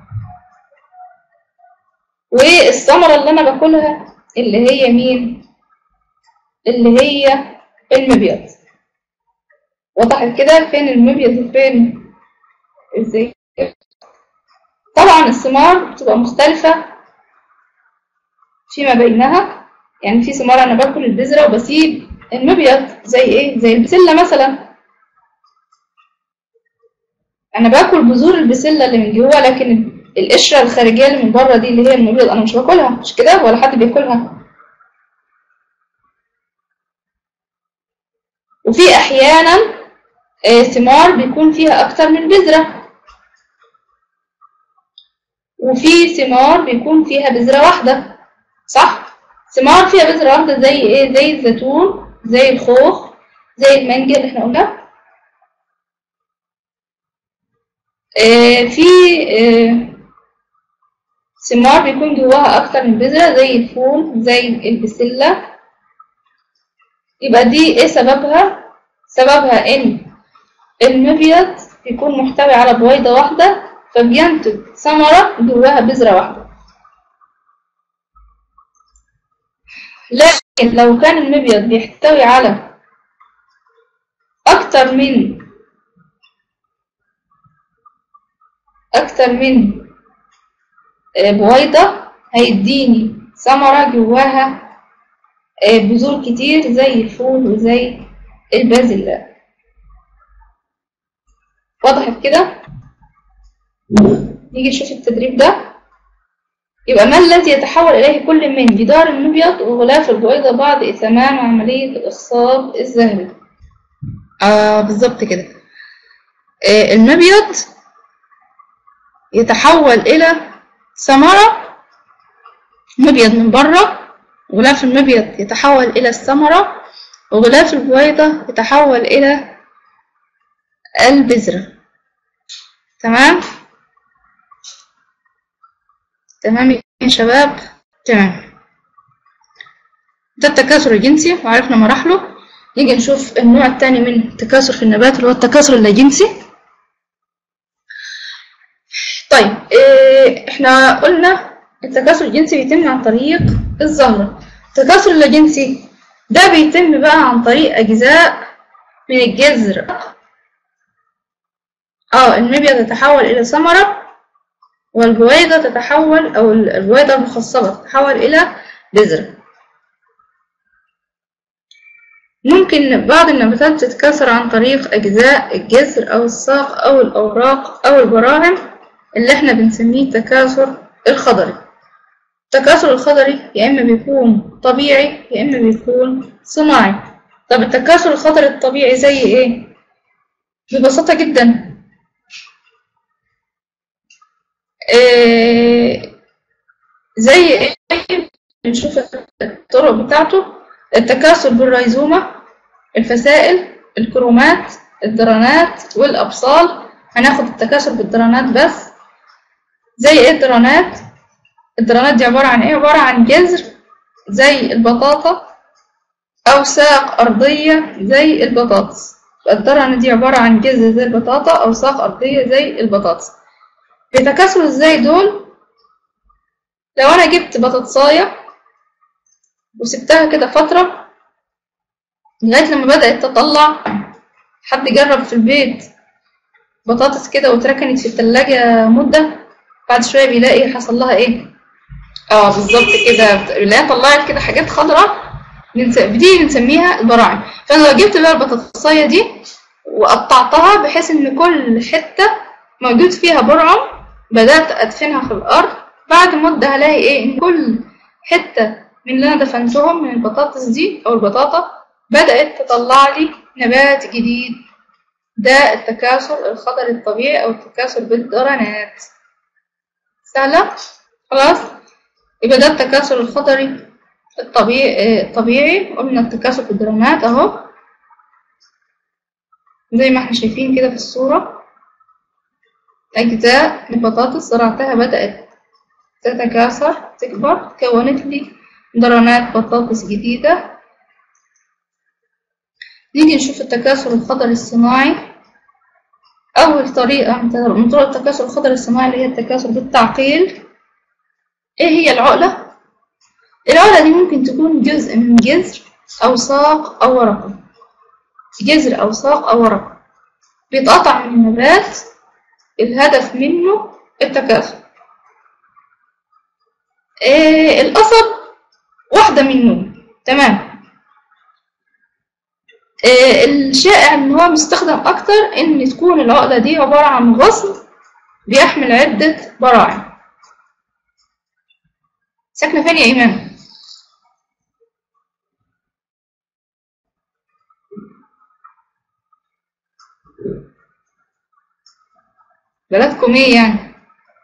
والثمرة اللي أنا باكلها اللي هي مين؟ اللي هي المبيض وضحت كده فين المبيض وفين ازاي طبعا الثمار بتبقى مختلفة فيما بينها يعني في ثمار انا باكل البذرة وبسيب المبيض زي ايه زي البسلة مثلا انا باكل بذور البسلة اللي من جوه لكن القشرة الخارجية اللي من بره دي اللي هي المبيض انا مش باكلها مش كده ولا حد بياكلها وفي احيانا آه، ثمار بيكون فيها اكتر من بذرة وفي ثمار بيكون فيها بذرة واحدة صح ثمار فيها بذرة واحدة زي ايه زي الزيتون زي الخوخ زي المانجا اللي احنا قلنا آه، في آه، ثمار بيكون جواها اكتر من بذرة زي الفول زي البسلة يبقى دي ايه سببها سببها ان المبيض بيكون محتوي على بويضة واحدة فبينتج ثمرة جواها بذرة واحدة لكن لو كان المبيض بيحتوي على أكتر من أكتر من آه، بويضة هيديني ثمرة جواها آه، بذور كتير زي الفول وزي البازلاء وضحت كده نيجي نشوف التدريب ده يبقى ما الذي يتحول إليه كل من جدار المبيض وغلاف البويضة بعد إتمام عملية الإخصاب الذهبي آه بالظبط كده آه المبيض يتحول إلى ثمرة مبيض من بره غلاف المبيض يتحول إلى الثمرة وغلاف البويضة يتحول إلى البذرة تمام تمام يا شباب تمام ده التكاثر الجنسي وعرفنا مراحله نيجي نشوف النوع الثاني من التكاثر في النبات اللي هو التكاثر اللاجنسي طيب إيه احنا قلنا التكاثر الجنسي بيتم عن طريق الزهرة التكاثر اللاجنسي ده بيتم بقى عن طريق أجزاء من الجذر اه المبيض يتحول إلى ثمرة والبويضة تتحول أو البويضة المخصبة تتحول إلى بذرة ممكن بعض النباتات تتكاثر عن طريق أجزاء الجذر أو الساق أو الأوراق أو البراعم اللي احنا بنسميه التكاثر الخضري التكاثر الخضري يا إما بيكون طبيعي يا إما بيكون صناعي طب التكاثر الخضري الطبيعي زي إيه؟ ببساطة جدا إيه زي إيه؟ نشوف الطرق بتاعته التكاثر بالريزومة الفسائل الكرومات الدرانات والأبصال هناخد التكاثر بالدرانات بس زي ايه الدرانات الدرانات دي عبارة عن ايه عبارة عن جذر زي البطاطا أو ساق أرضية زي البطاطس الدرنة دي عبارة عن جذر زي البطاطا أو ساق أرضية زي البطاطس بيتكاثروا ازاي دول لو أنا جبت بطاطساية وسبتها كده فترة لغاية لما بدأت تطلع حد جرب في البيت بطاطس كده واتركنت في التلاجة مدة بعد شوية بيلاقي حصل لها ايه اه بالظبط كده بيلاقيها طلعت كده حاجات خضراء بنس- دي بنسميها البراعم فانا لو جبت بقى البطاطساية دي وقطعتها بحيث ان كل حتة موجود فيها برعم بدأت ادفنها في الارض بعد مدة هلاقي ايه ان كل حتة من اللي انا دفنتهم من البطاطس دي او البطاطا بدأت تطلع لي نبات جديد ده التكاثر الخضري الطبيعي او التكاثر بالدرنات سهلة خلاص يبقى ده التكاثر الخضري الطبيعي الطبيعي قلنا التكاثر بالدرنات اهو زي ما احنا شايفين كده في الصورة أجزاء البطاطس زرعتها بدأت تتكاثر تكبر كونت لي درانات بطاطس جديدة نيجي نشوف التكاثر الخضري الصناعي أول طريقة من طرق التكاثر الخضري الصناعي اللي هي التكاثر بالتعقيل إيه هي العقلة؟ العقلة دي ممكن تكون جزء من جذر أو ساق أو ورقة جذر أو ساق أو ورقة بيتقطع من النبات الهدف منه التكاثر إيه القصب واحدة منه تمام إيه الشائع ان هو مستخدم اكتر ان تكون العقدة دي عبارة عن غصن بيحمل عدة براعم ساكنة فين يا ايمان بلدكم ايه يعني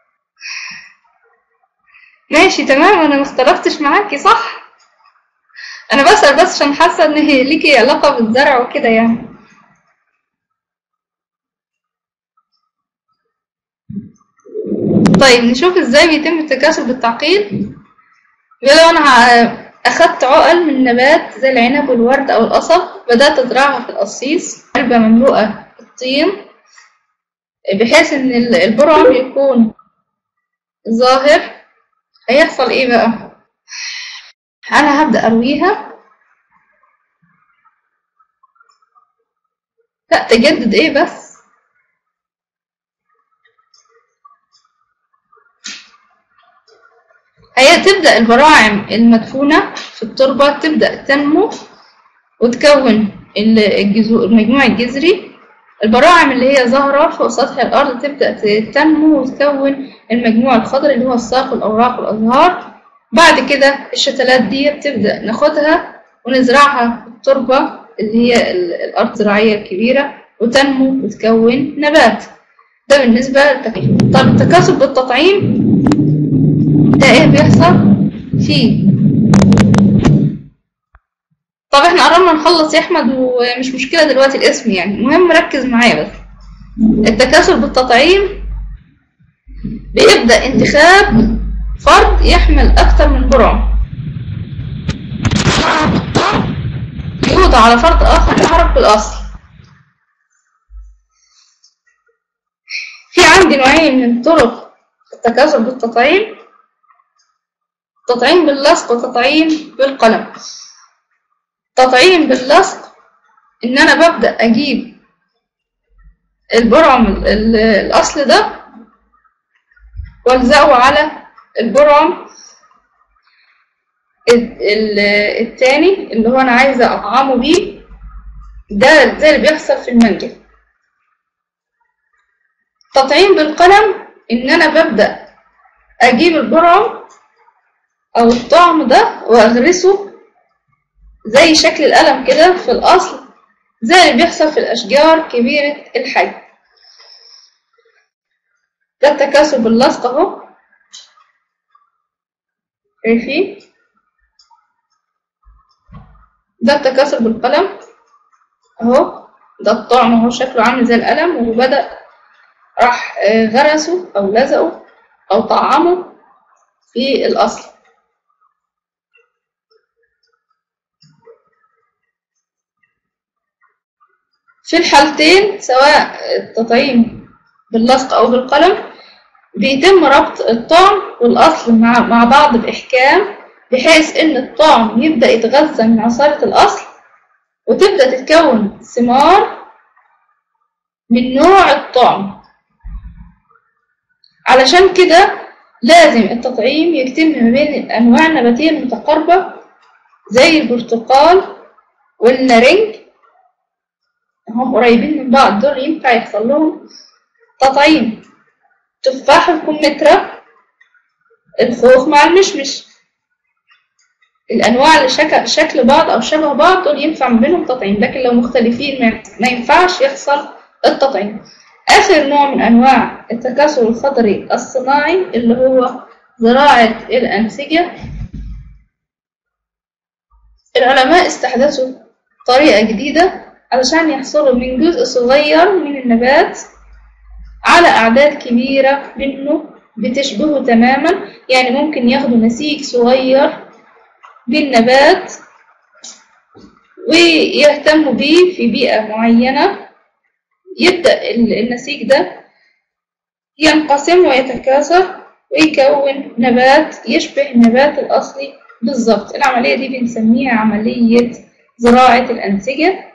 ماشي تمام انا ما اختلفتش معاكي صح انا بسأل بس عشان حاسة ان هي ليكي علاقة بالزرع وكده يعني طيب نشوف ازاي بيتم التكاثر بالتعقيل لو انا اخدت عقل من نبات زي العنب والورد او القصب بدأت ازرعها في القصيص علبة مملوءة بالطين بحيث ان البرعم يكون ظاهر هيحصل ايه بقى انا هبدأ ارويها لا تجدد ايه بس هي تبدأ البراعم المدفونة في التربة تبدأ تنمو وتكون الجذور المجموع الجذري البراعم اللي هي ظاهرة فوق سطح الأرض تبدأ تنمو وتكون المجموع الخضري اللي هو الساق والأوراق والأزهار بعد كده الشتلات دي بتبدأ ناخدها ونزرعها في التربة اللي هي الأرض الزراعية الكبيرة وتنمو وتكون نبات ده بالنسبة للتكاثر طب التكاثر بالتطعيم ده ايه بيحصل فيه طب احنا قررنا نخلص يا احمد ومش مشكلة دلوقتي الاسم يعني المهم ركز معايا بس التكاثر بالتطعيم بيبدأ انتخاب فرد يحمل أكتر من برعم يوضع على فرد آخر يعرف بالأصل في عندي نوعين من طرق التكاثر بالتطعيم تطعيم باللصق وتطعيم بالقلم تطعيم باللصق ان انا ببدأ اجيب البرعم الاصل ده والزقه على البرعم التاني اللي هو انا عايزة اطعمه بيه ده زي اللي بيحصل في المانجا تطعيم بالقلم ان انا ببدأ اجيب البرعم او الطعم ده واغرسه زي شكل القلم كده في الأصل زي اللي بيحصل في الأشجار كبيرة الحجم ده التكاثر باللصق اهو شايفين ده التكاثر بالقلم اهو ده الطعم اهو شكله عامل زي القلم وبدأ راح غرسه أو لزقه أو طعمه في الأصل في الحالتين سواء التطعيم باللصق أو بالقلم بيتم ربط الطعم والأصل مع, مع بعض بإحكام بحيث إن الطعم يبدأ يتغذى من عصارة الأصل وتبدأ تتكون ثمار من نوع الطعم علشان كده لازم التطعيم يتم ما بين الأنواع النباتية المتقاربة زي البرتقال والنارنج هم قريبين من بعض دول ينفع يحصل لهم تطعيم تفاح الكمثرى الخوخ مع المشمش الأنواع اللي شكل, شكل بعض أو شبه بعض دول ينفع ما بينهم تطعيم لكن لو مختلفين ما ينفعش يحصل التطعيم آخر نوع من أنواع التكاثر الخضري الصناعي اللي هو زراعة الأنسجة العلماء استحدثوا طريقة جديدة علشان يحصلوا من جزء صغير من النبات على أعداد كبيرة منه بتشبهه تماما يعني ممكن ياخدوا نسيج صغير بالنبات ويهتموا بيه في بيئة معينة يبدأ النسيج ده ينقسم ويتكاثر ويكون نبات يشبه النبات الأصلي بالظبط العملية دي بنسميها عملية زراعة الأنسجة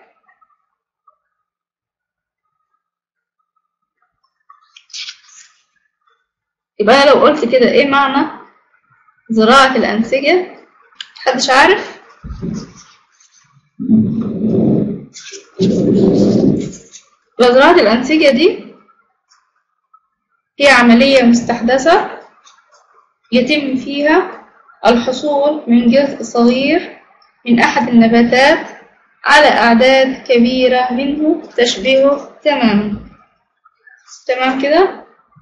يبقى لو قلت كده ايه معنى زراعة الأنسجة محدش عارف زراعة الأنسجة دي هي عملية مستحدثة يتم فيها الحصول من جزء صغير من أحد النباتات على أعداد كبيرة منه تشبهه تماما تمام كده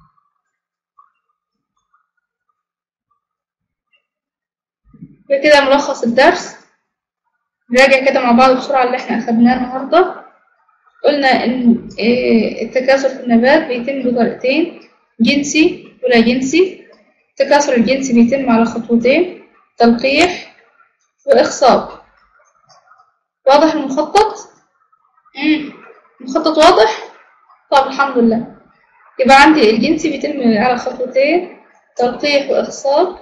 كده ملخص الدرس نراجع كده مع بعض بسرعة اللي احنا أخدناه النهاردة قلنا إن التكاثر في النبات بيتم بطريقتين جنسي ولا جنسي التكاثر الجنسي بيتم على خطوتين تلقيح وإخصاب واضح المخطط؟ مم. المخطط واضح؟ طب الحمد لله يبقى عندي الجنسي بيتم على خطوتين تلقيح وإخصاب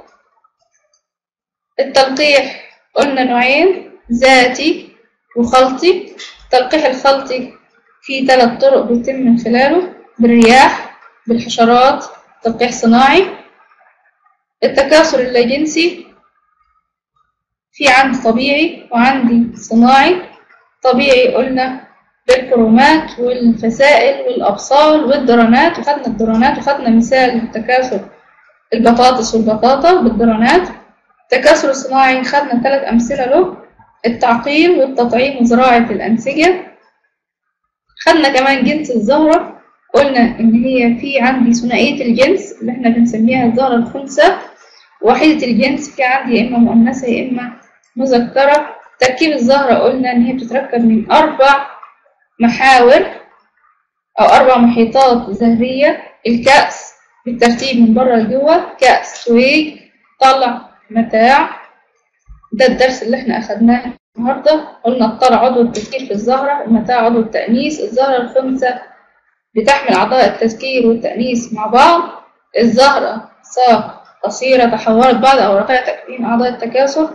التلقيح قلنا نوعين ذاتي وخلطي التلقيح الخلطي فيه ثلاث طرق بيتم من خلاله بالرياح بالحشرات تلقيح صناعي التكاثر اللاجنسي في عندي طبيعي وعندي صناعي طبيعي قلنا بالكرومات والفسائل والأبصال والدرانات وخدنا الدرانات وخدنا مثال التكاثر البطاطس والبطاطا بالدرانات التكاثر الصناعي خدنا ثلاث أمثلة له التعقيم والتطعيم وزراعة الأنسجة خدنا كمان جنس الزهرة قلنا إن هي في عندي ثنائية الجنس اللي احنا بنسميها الزهرة الخنثى وحيدة الجنس في عندي يا إما مؤنثة يا إما مذكرة تركيب الزهرة قلنا إن هي بتتركب من أربع محاور أو أربع محيطات زهرية الكأس بالترتيب من بره لجوه كأس سويج طلع متاع ده الدرس اللي احنا أخدناه النهاردة قلنا الطلع عضو التذكير في الزهرة المتاع عضو التأنيث الزهرة الخنثى بتحمل أعضاء التذكير والتأنيث مع بعض الزهرة ساق قصيرة تحولت بعد أوراقها تكوين أعضاء التكاثر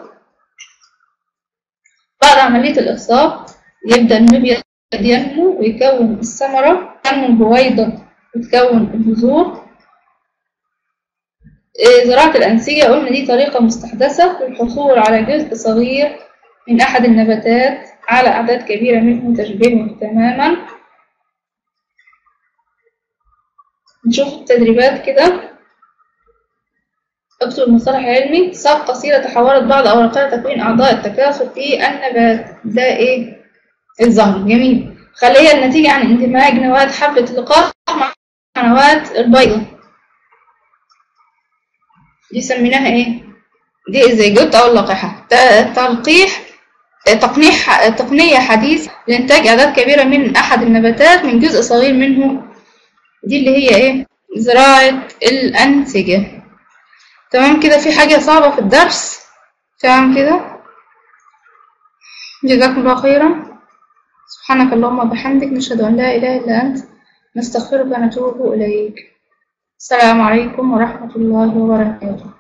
بعد عملية الإخصاب يبدأ النبي ينمو ويكون الثمرة تنمو البويضة وتكون البذور زراعة الأنسجة قلنا دي طريقة مستحدثة للحصول على جزء صغير من أحد النباتات على أعداد كبيرة منه تشبهه تماما نشوف التدريبات كده اكتب المصطلح العلمي ساق قصيرة تحولت بعض أوراقها تكوين أعضاء التكاثر في النبات ده إيه؟ الزهر جميل خلية النتيجة عن اندماج نواة حبة اللقاح مع نواة البيضة دي سميناها إيه؟ دي الزيجوت أو اللقاحة تلقيح تقنيح تقنية حديثة لإنتاج أعداد كبيرة من أحد النباتات من جزء صغير منه دي اللي هي إيه؟ زراعة الأنسجة تمام كده في حاجة صعبة في الدرس تمام كده جزاكم الله خيرا سبحانك اللهم وبحمدك نشهد أن لا إله إلا أنت نستغفرك ونتوب إليك السلام عليكم ورحمة الله وبركاته